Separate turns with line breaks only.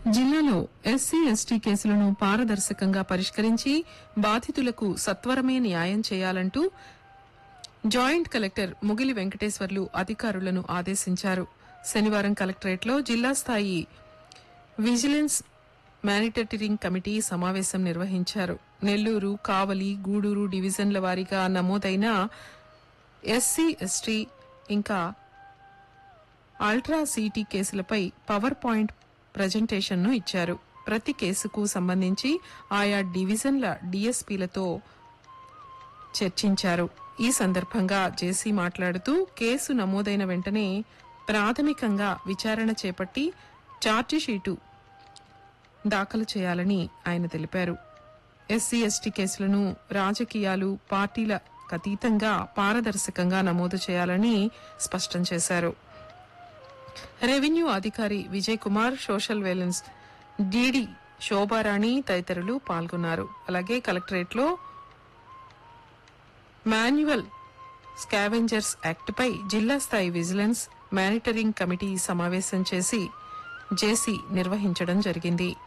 జిల్లాలో SC ST కేసులను పారదర్శకంగా పరిష్కరించి బాధితులకు సత్వరమే న్యాయం చేయాలంటూ జాయింట్ కలెక్టర్ ముగిలి వెంకటేశ్వర్లు అధికారులను ఆదేశించారు శనివారం కలెక్టరేట్లో జిల్లా స్థాయి విజిలెన్స్ మానిటరింగ్ కమిటీ సమావేశం నిర్వహించారు నెల్లూరు కావలి గూడూరు డివిజన్ల వారీగా నమోదైన ఎస్సీ ఎస్టీ ఇంకా అల్ట్రా సిటీ కేసులపై పవర్ పాయింట్ ప్రజెంటేషన్ను ఇచ్చారు ప్రతి కేసుకు సంబంధించి ఆయా డివిజన్ల డీఎస్పీలతో చర్చించారు ఈ సందర్భంగా జేసీ మాట్లాడుతూ కేసు నమోదైన వెంటనే ప్రాథమికంగా విచారణ చేపట్టి ఛార్జిషీటు దాఖలు చేయాలని ఆయన తెలిపారు ఎస్సీ ఎస్టీ కేసులను రాజకీయాలు పార్టీల అతీతంగా పారదర్శకంగా నమోదు చేయాలని స్పష్టం చేశారు రెవెన్యూ అధికారి విజయ్ కుమార్ సోషల్ వెలెన్స్ డీడీ శోభారాణి తదితరులు పాల్గొన్నారు అలాగే కలెక్టరేట్లో మాన్యువల్ స్కావెంజర్స్ యాక్ట్పై జిల్లా స్థాయి విజిలెన్స్ మానిటరింగ్ కమిటీ సమావేశం చేసి జేసీ నిర్వహించడం జరిగింది